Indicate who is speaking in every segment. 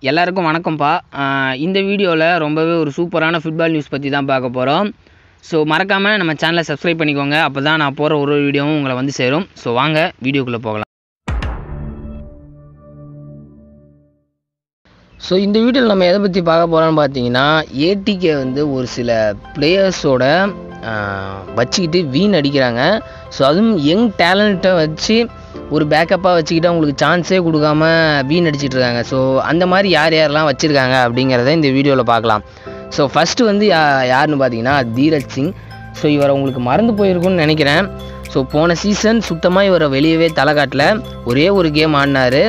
Speaker 1: எல்லாருக்கும் வணக்கம்ப்பா ஆஹ் இந்த வீடியோவில் ரொம்பவே ஒரு சூப்பரான ஃபுட்பால் நியூஸ் பற்றி தான் பார்க்க போகிறோம் ஸோ மறக்காமல் நம்ம சேனலை சப்ஸ்கிரைப் பண்ணிக்கோங்க அப்போ தான் நான் போகிற ஒரு ஒரு வீடியோவும் உங்களை வந்து சேரும் ஸோ வாங்க வீடியோக்குள்ளே போகலாம் ஸோ இந்த வீடியோவில் நம்ம எதை பற்றி பார்க்க போகிறோம்னு பார்த்தீங்கன்னா ஏடிகே வந்து ஒரு சில பிளேயர்ஸோட வச்சுக்கிட்டு வீண் அடிக்கிறாங்க ஸோ அதுவும் யங் டேலண்ட்டை வச்சு ஒரு பேக்கப்பாக வச்சுக்கிட்டு அவங்களுக்கு சான்ஸே கொடுக்காம வீண் அடிச்சிட்டு இருக்காங்க ஸோ அந்த மாதிரி யார் யாரெல்லாம் வச்சுருக்காங்க அப்படிங்கிறத இந்த வீடியோவில் பார்க்கலாம் ஸோ ஃபஸ்ட்டு வந்து யா யாருன்னு பார்த்தீங்கன்னா தீரஜ் சிங் ஸோ இவரை உங்களுக்கு மறந்து போயிருக்கும்னு நினைக்கிறேன் ஸோ போன சீசன் சுத்தமாக இவரை வெளியவே தலை காட்டல ஒரே ஒரு கேம் ஆடினாரு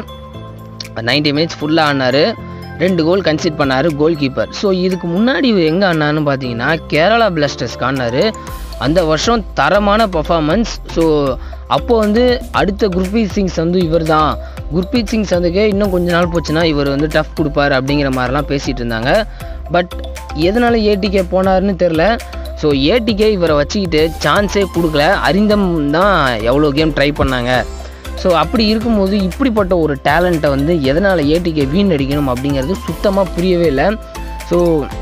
Speaker 1: 90 மினிட்ஸ் ஃபுல்லாக ஆடினாரு ரெண்டு கோல் கன்சிட் பண்ணார் கோல் கீப்பர் ஸோ இதுக்கு முன்னாடி இவர் எங்கே ஆனான்னு பார்த்தீங்கன்னா கேரளா பிளாஸ்டர்ஸ்க்கு ஆடினாரு அந்த வருஷம் தரமான பர்ஃபார்மன்ஸ் ஸோ அப்போ வந்து அடுத்த குர்பீத் சிங்ஸ் வந்து இவர் தான் குர்பீத் சிங் சந்துக்கே இன்னும் கொஞ்ச நாள் போச்சுன்னா இவர் வந்து டஃப் கொடுப்பார் அப்படிங்கிற மாதிரிலாம் பேசிகிட்டு இருந்தாங்க பட் எதனால ஏடிகே போனாருன்னு தெரில ஸோ ஏடிகே இவரை வச்சுக்கிட்டு சான்ஸே கொடுக்கல அரிந்தம் தான் எவ்வளோ கேம் ட்ரை பண்ணாங்க ஸோ அப்படி இருக்கும்போது இப்படிப்பட்ட ஒரு டேலண்ட்டை வந்து எதனால் ஏடிகே வீண் அடிக்கணும் அப்படிங்கிறது சுத்தமாக புரியவே இல்லை ஸோ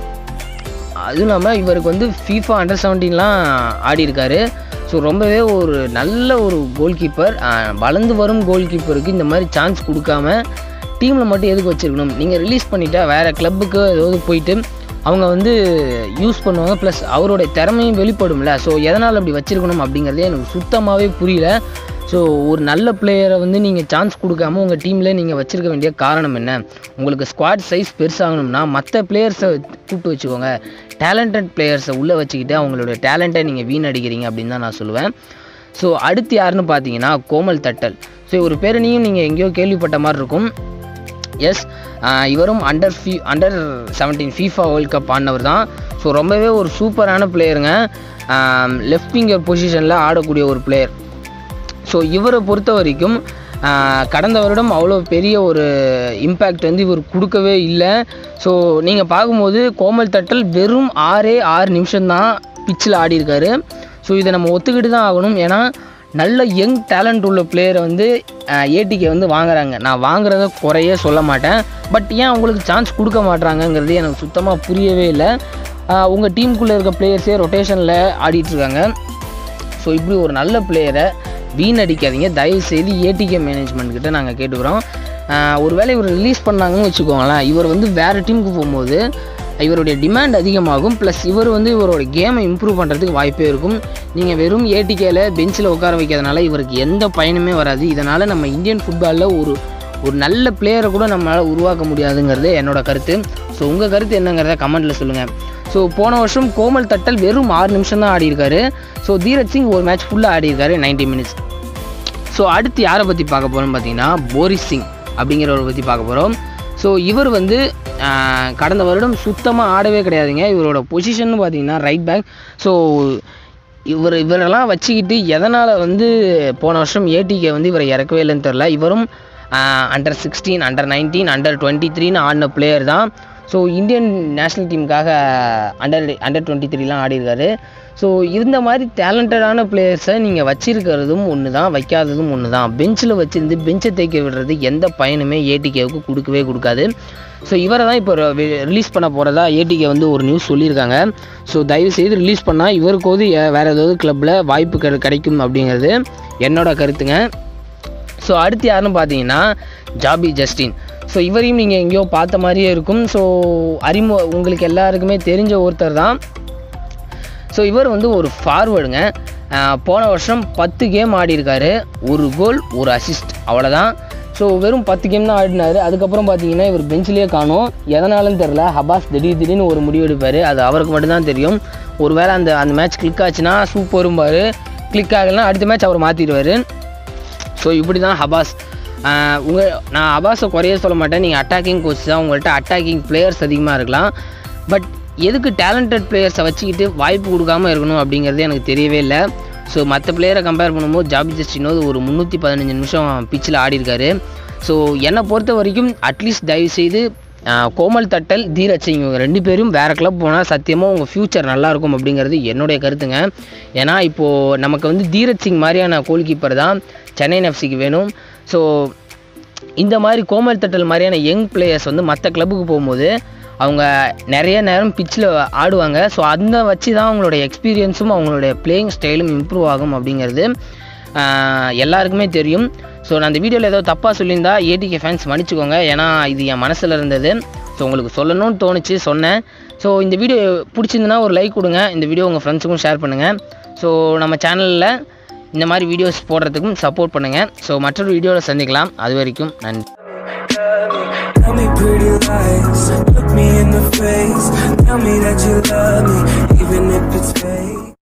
Speaker 1: அதுவும் இல்லாமல் இவருக்கு வந்து ஃபீஃபா அண்டர் செவன்டீன்லாம் ஆடி இருக்காரு ஸோ ரொம்பவே ஒரு நல்ல ஒரு கோல் கீப்பர் வளர்ந்து வரும் கோல் கீப்பருக்கு இந்த மாதிரி சான்ஸ் கொடுக்காம டீமில் மட்டும் எதுக்கு வச்சுருக்கணும் நீங்கள் ரிலீஸ் பண்ணிட்டா வேறு கிளப்புக்கு ஏதாவது போயிட்டு அவங்க வந்து யூஸ் பண்ணுவாங்க ப்ளஸ் அவருடைய திறமையும் வெளிப்படும்ல ஸோ எதனால் அப்படி வச்சுருக்கணும் அப்படிங்கிறதே எனக்கு சுத்தமாகவே புரியல ஸோ ஒரு நல்ல பிளேயரை வந்து நீங்கள் சான்ஸ் கொடுக்காம உங்கள் டீமில் நீங்கள் வச்சுருக்க வேண்டிய காரணம் என்ன உங்களுக்கு ஸ்குவாட் சைஸ் பெருசாகணும்னா மற்ற பிளேயர்ஸை கூப்பிட்டு வச்சுக்கோங்க டேலண்டட் பிளேயர்ஸை உள்ளே வச்சுக்கிட்டு அவங்களுடைய டேலண்ட்டை நீங்கள் வீணடிக்கிறீங்க அப்படின்னு தான் நான் சொல்லுவேன் ஸோ அடுத்து யாருன்னு பார்த்தீங்கன்னா கோமல் தட்டல் ஸோ ஒரு பேரணியும் நீங்கள் எங்கேயோ கேள்விப்பட்ட மாதிரி இருக்கும் எஸ் இவரும் அண்டர் ஃபீ under seventeen FIFA world cup ஆடினவர் தான் ஸோ ரொம்பவே ஒரு சூப்பரான பிளேயருங்க லெஃப்ட் விங்கர் பொசிஷனில் ஆடக்கூடிய ஒரு பிளேயர் ஸோ இவரை பொறுத்த வரைக்கும் ஆஹ், கடந்த வருடம் அவ்வளோ பெரிய ஒரு இம்பேக்ட் வந்து இவர் கொடுக்கவே இல்லை ஸோ நீங்கள் பார்க்கும்போது கோமல் தட்டல் வெறும் ஆறே ஆறு நிமிஷம்தான் பிச்சில் ஆடி இருக்காரு ஸோ இதை நம்ம ஒத்துக்கிட்டு தான் ஆகணும் ஏன்னா நல்ல யங் டேலண்ட் உள்ள பிளேயரை வந்து ஏடிகே வந்து வாங்குறாங்க நான் வாங்குறத குறைய சொல்ல மாட்டேன் பட் ஏன் அவங்களுக்கு சான்ஸ் கொடுக்க மாட்றாங்கங்கிறது எனக்கு சுத்தமாக புரியவே இல்லை உங்கள் டீமுக்குள்ளே இருக்க பிளேயர்ஸே ரொட்டேஷனில் ஆடிட்டுருக்காங்க ஸோ இப்படி ஒரு நல்ல பிளேயரை வீணடிக்காதீங்க தயவு செய்து ஏடிகே மேனேஜ்மெண்ட் கிட்ட நாங்கள் கேட்டுக்கிறோம் ஆஹ் ஒருவேளை இவர் ரிலீஸ் பண்ணாங்கன்னு வச்சுக்கோங்களேன் இவர் வந்து வேறு டீமுக்கு போகும்போது இவருடைய டிமாண்ட் அதிகமாகும் ப்ளஸ் இவர் வந்து இவரோட கேமை இம்ப்ரூவ் பண்ணுறதுக்கு வாய்ப்பே இருக்கும் நீங்கள் வெறும் ஏடிகேல பெஞ்சில் உட்கார வைக்கிறதுனால இவருக்கு எந்த பயனுமே வராது இதனால் நம்ம இந்தியன் ஃபுட்பாலில் ஒரு ஒரு நல்ல பிளேயரை கூட நம்மளால் உருவாக்க முடியாதுங்கிறது என்னோட கருத்து ஸோ உங்கள் கருத்து என்னங்கிறத கமெண்ட்டில் சொல்லுங்கள் ஸோ போன வருஷம் கோமல் தட்டல் வெறும் ஆறு நிமிஷம் தான் ஆடி இருக்காரு ஸோ தீரஜ் சிங் ஒரு மேட்ச் ஃபுல்லாக ஆடி இருக்காரு 90 மினிட்ஸ் ஸோ அடுத்து யாரை பற்றி பார்க்க போகிறோம்னு பார்த்தீங்கன்னா போரிஸ் சிங் அப்படிங்கிறவரை பற்றி பார்க்க போகிறோம் ஸோ இவர் வந்து ஆஹ், கடந்த வருடம் சுத்தமாக ஆடவே கிடையாதுங்க இவரோட பொசிஷன் பார்த்தீங்கன்னா ரைட் பேக் ஸோ இவர் இவரெல்லாம் வச்சுக்கிட்டு எதனால் வந்து போன வருஷம் ஏடிகே வந்து இவரை இறக்கவே இல்லைன்னு தெரில இவரும் under sixteen under nineteen under twenty த்ரீன்னு ஆடின பிளேயர் தான் ஸோ இந்தியன் நேஷ்னல் டீமுக்காக அண்டர் அண்டர் டுவெண்ட்டி த்ரீலாம் ஆடிருக்காரு ஸோ இந்த மாதிரி டேலண்டடான பிளேயர்ஸை நீங்கள் வச்சிருக்கிறதும் ஒன்று தான் வைக்காததும் ஒன்று தான் பெஞ்சில் வச்சிருந்து பெஞ்சை தேய்க்க விடுறது எந்த பயனுமே ஏடிகேவுக்கு கொடுக்கவே கொடுக்காது ஸோ இவரை தான் இப்போ ரிலீஸ் பண்ண போகிறதா ஏடிகே வந்து ஒரு நியூஸ் சொல்லியிருக்காங்க ஸோ தயவு செய்து ரிலீஸ் பண்ணால் இவருக்கோது எ- வேறு ஏதாவது கிளப்பில் வாய்ப்பு கிடை- கிடைக்கும் அப்படிங்கிறது என்னோட கருத்துங்க ஸோ அடுத்து யாருன்னு பார்த்தீங்கன்னா ஜாபி ஜஸ்டின் ஸோ இவரையும் நீங்கள் எங்கேயோ பார்த்த மாதிரியே இருக்கும் ஸோ அறிமு உங்களுக்கு எல்லாருக்குமே தெரிஞ்ச ஒருத்தர் தான் ஸோ இவர் வந்து ஒரு ஃபார்வேர்டுங்க போன வருஷம் பத்து கேம் ஆடி இருக்காரு ஒரு கோல் ஒரு அசிஸ்ட் அவ்வளோதான் ஸோ வெறும் பத்து கேம் தான் ஆடினாரு அதுக்கப்புறம் பார்த்தீங்கன்னா இவர் பெஞ்சிலே காணும் எதனாலன்னு தெரில ஹபாஸ் திடீர் திடீர்னு ஒரு முடிவு எடுப்பார் அது அவருக்கு மட்டும்தான் தெரியும் ஒருவேளை அந்த அந்த மேட்ச் கிளிக் ஆச்சுன்னா சூப்பரும்பார் கிளிக் ஆகலைன்னா அடுத்த மேட்ச் அவர் மாற்றிடுவார் ஸோ இப்படி தான் ஹபாஸ் உங்கள் நான் ஹபாஸை குறைய சொல்ல மாட்டேன் நீங்கள் அட்டாக்கிங் கோச் தான் உங்கள்கிட்ட அட்டாக்கிங் பிளேயர்ஸ் அதிகமாக இருக்கலாம் பட் எதுக்கு டேலண்டட் பிளேயர்ஸை வச்சுக்கிட்டு வாய்ப்பு கொடுக்காம இருக்கணும் அப்படிங்கிறது எனக்கு தெரியவே இல்லை ஸோ மற்ற பிளேயரை கம்பேர் பண்ணும்போது ஜாபி ஜஸ்டினோது ஒரு முந்நூற்றி பதினஞ்சு நிமிஷம் பிச்சில் ஆடி இருக்காரு ஸோ என்னை பொறுத்த வரைக்கும் அட்லீஸ்ட் தயவு செய்து ஆஹ், கோமல் தட்டல் தீரஜ் சிங் இவங்க ரெண்டு பேரும் வேறு கிளப் போனால் சத்தியமாக உங்கள் ஃப்யூச்சர் நல்லாயிருக்கும் அப்படிங்கிறது என்னுடைய கருத்துங்க ஏன்னா இப்போது நமக்கு வந்து தீரஜ் சிங் மாதிரியான கோல் கீப்பர் தான் சென்னை எஃப்சிக்கு வேணும் ஸோ இந்த மாதிரி கோமல் தட்டல் மாதிரியான யங் பிளேயர்ஸ் வந்து மற்ற கிளப்புக்கு போகும்போது அவங்க நிறைய நேரம் பிச்சில் ஆடுவாங்க ஸோ அந்த வச்சு தான் அவங்களோட எக்ஸ்பீரியன்ஸும் அவங்களுடைய பிளேயிங் ஸ்டைலும் இம்ப்ரூவ் ஆகும் அப்படிங்கிறது ஆஹ், எல்லாருக்குமே தெரியும் ஸோ நான் அந்த வீடியோவில் ஏதோ தப்பாக சொல்லியிருந்தா ஏடிகே ஃபேன்ஸ் மன்னிச்சுக்கோங்க ஏன்னா இது என் மனசில் இருந்தது ஸோ உங்களுக்கு சொல்லணும்னு தோணுச்சு சொன்னேன் ஸோ இந்த வீடியோ பிடிச்சிருந்துன்னா ஒரு லைக் கொடுங்க இந்த வீடியோ உங்கள் ஃப்ரெண்ட்ஸுக்கும் ஷேர் பண்ணுங்கள் ஸோ நம்ம சேனலில் இந்த மாதிரி வீடியோஸ் போடுறதுக்கும் சப்போர்ட் பண்ணுங்கள் ஸோ மற்றொரு வீடியோவில் சந்திக்கலாம் அது வரைக்கும் நன்றி
Speaker 2: Tell me pretty lies, look me in the face. Tell me that you love me, even if it's fake.